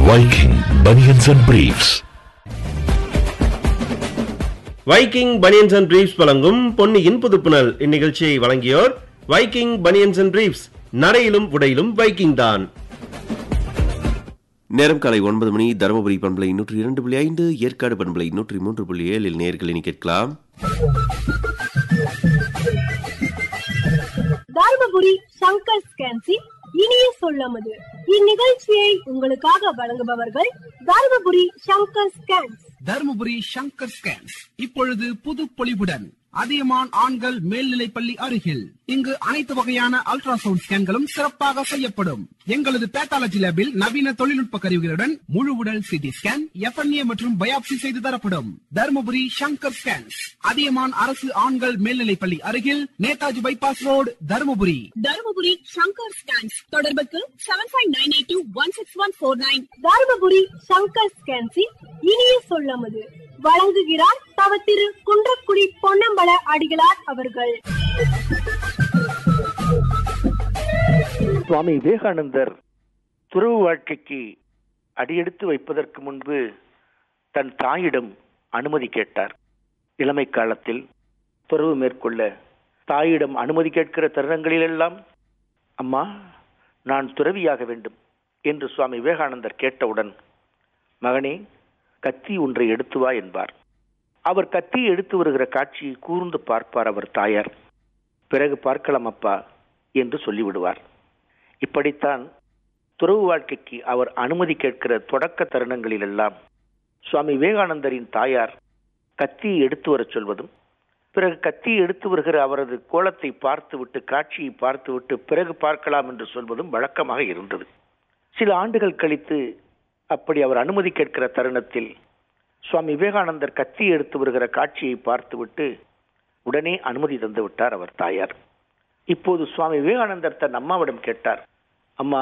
Viking Bunions and Briefs. Viking banians and briefs வழங்கும் பொன்னியின் புதுப்புணல் இந்நிகழ்ச்சியை வழங்கியோர் வைக்கிங் பனியன்ஸ் அண்ட் பிரீஃப்ஸ் நடையிலும் உடையிலும் வைக்கிங் தான் நேரம் காலை ஒன்பது மணி தருமபுரி பண்பலை நூற்றி இரண்டு புள்ளி ஐந்து ஏற்காடு பண்பலை நூற்றி மூன்று புள்ளி ஏழில் நேர்களினி கேட்கலாம் தர்மபுரி சங்கர் ஸ்கேன்சி இனிய சொல்லமது இந்நிகழ்ச்சியை உங்களுக்காக வழங்குபவர்கள் தர்மபுரி சங்கர் ஸ்கேன்ஸ் தருமபுரி சங்கர் ஸ்கேன்ஸ் இப்பொழுது புது பொலிவுடன் அதியமான் ஆண்கள் மேல்நிலைப்பள்ளி அருகில் இங்கு அனைத்து வகையான அல்ட்ராசவுண்ட் ஸ்கேன்களும் சிறப்பாக செய்யப்படும் எங்களது பேத்தாலஜி லேபில் நவீன தொழில்நுட்ப கருவிகளுடன் முழு உடல் சிடி ஸ்கேன் எஃப்என்ஏ மற்றும் பயாப்சி செய்து தரப்படும் தருமபுரி சங்கர் ஸ்கேன்ஸ் அதியமான் அரசு ஆண்கள் மேல்நிலைப்பள்ளி அருகில் Netaji bypass road Dharmapuri Dharmapuri Shankar scans தொடர்புக்கு seven five nine eight two one six one four nine Dharmapuri Shankar ஸ்கேன்சி இனிய சொல்லமது வழங்குகிறார் தவ திரு குன்றக்குடி பொன்னம்பல அடிகளார் அவர்கள் சுவாமி விவேகானந்தர் துறவு வாழ்க்கைக்கு அடியெடுத்து வைப்பதற்கு முன்பு தன் தாயிடம் அனுமதி கேட்டார் இளமை காலத்தில் துறவு மேற்கொள்ள தாயிடம் அனுமதி கேட்கிற தருணங்களிலெல்லாம் அம்மா நான் துறவியாக வேண்டும் என்று சுவாமி விவேகானந்தர் கேட்டவுடன் மகனே கத்தி ஒன்றை எடுத்து வா என்பார் அவர் கத்தியை எடுத்து வருகிற காட்சியை கூர்ந்து பார்ப்பார் அவர் தாயார் பிறகு பார்க்கலாம் அப்பா என்று சொல்லிவிடுவார் இப்படித்தான் துறவு வாழ்க்கைக்கு அவர் அனுமதி கேட்கிற தொடக்க தருணங்களிலெல்லாம் சுவாமி விவேகானந்தரின் தாயார் கத்தியை எடுத்து வரச் சொல்வதும் பிறகு கத்தியை எடுத்து வருகிற அவரது கோலத்தை பார்த்துவிட்டு காட்சியை பார்த்துவிட்டு பிறகு பார்க்கலாம் என்று சொல்வதும் வழக்கமாக இருந்தது சில ஆண்டுகள் கழித்து அப்படி அவர் அனுமதி கேட்கிற தருணத்தில் சுவாமி விவேகானந்தர் கத்தியை எடுத்து வருகிற காட்சியை பார்த்துவிட்டு உடனே அனுமதி தந்து விட்டார் அவர் தாயார் இப்போது சுவாமி விவேகானந்தர் தன் அம்மாவிடம் கேட்டார் அம்மா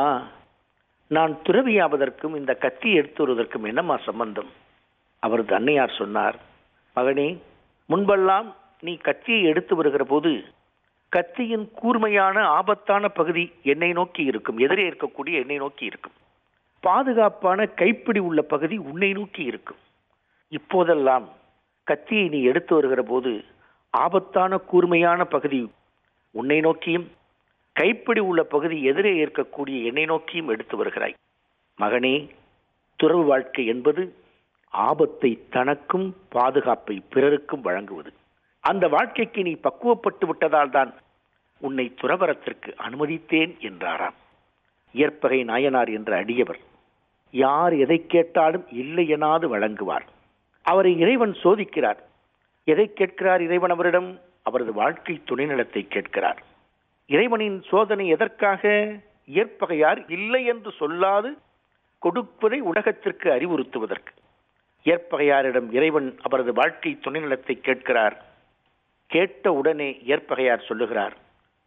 நான் துறவியாவதற்கும் இந்த கத்தி எடுத்து வருவதற்கும் என்னம்மா சம்பந்தம் அவரது அன்னையார் சொன்னார் மகனே முன்பெல்லாம் நீ கத்தியை எடுத்து வருகிற போது கத்தியின் கூர்மையான ஆபத்தான பகுதி என்னை நோக்கி இருக்கும் எதிரே இருக்கக்கூடிய என்னை நோக்கி இருக்கும் பாதுகாப்பான கைப்பிடி உள்ள பகுதி உன்னை நோக்கி இருக்கும் இப்போதெல்லாம் கத்தியை நீ எடுத்து வருகிற போது ஆபத்தான கூர்மையான பகுதி உன்னை நோக்கியும் கைப்பிடி உள்ள பகுதி எதிரே இருக்கக்கூடிய என்னை நோக்கியும் எடுத்து வருகிறாய் மகனே துறவு வாழ்க்கை என்பது ஆபத்தை தனக்கும் பாதுகாப்பை பிறருக்கும் வழங்குவது அந்த வாழ்க்கைக்கு நீ பக்குவப்பட்டு விட்டதால் தான் உன்னை துறவரத்திற்கு அனுமதித்தேன் என்றாராம் இயற்பகை நாயனார் என்ற அடியவர் யார் எதை கேட்டாலும் இல்லை எனாது வழங்குவார் அவரை இறைவன் சோதிக்கிறார் எதை கேட்கிறார் இறைவன் அவரிடம் அவரது வாழ்க்கை துணைநலத்தை கேட்கிறார் இறைவனின் சோதனை எதற்காக இயற்பகையார் இல்லை என்று சொல்லாது கொடுப்பதை உலகத்திற்கு அறிவுறுத்துவதற்கு இயற்பகையாரிடம் இறைவன் அவரது வாழ்க்கை துணைநலத்தை கேட்கிறார் கேட்ட உடனே இயற்பகையார் சொல்லுகிறார்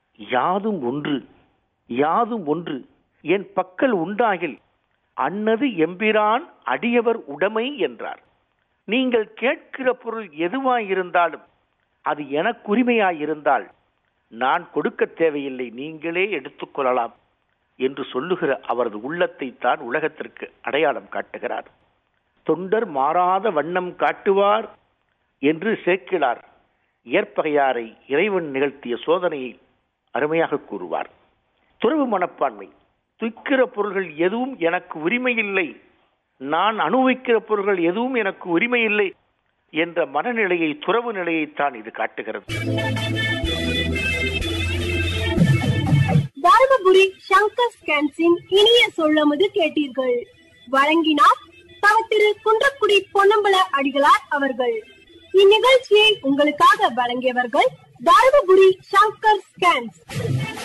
யாதும் ஒன்று யாதும் ஒன்று என் பக்கல் உண்டாகில் அன்னது எம்பிரான் அடியவர் உடைமை என்றார் நீங்கள் கேட்கிற பொருள் எதுவாயிருந்தாலும் அது எனக்குரிமையாயிருந்தால் நான் கொடுக்க தேவையில்லை நீங்களே எடுத்துக்கொள்ளலாம் என்று சொல்லுகிற அவரது உள்ளத்தை தான் உலகத்திற்கு அடையாளம் காட்டுகிறார் தொண்டர் மாறாத வண்ணம் காட்டுவார் என்று சேர்க்கிறார் இயற்பகையாரை இறைவன் நிகழ்த்திய சோதனையை அருமையாக கூறுவார் துறவு மனப்பான்மை துய்க்கிற பொருள்கள் எதுவும் எனக்கு உரிமை இல்லை நான் அனுபவிக்கிற பொருள்கள் எதுவும் எனக்கு உரிமை இல்லை என்ற மனநிலையை துறவு நிலையைத்தான் இது காட்டுகிறது தர்மபுரி சங்கர் ஸ்கேன்ஸின் இனிய சொல்லமது கேட்டீர்கள் வழங்கினார் தவ திரு குன்றக்குடி பொன்னம்பல அடிகளார் அவர்கள் இந்நிகழ்ச்சியை உங்களுக்காக வழங்கியவர்கள் தர்மபுரி சங்கர் ஸ்கேன்ஸ்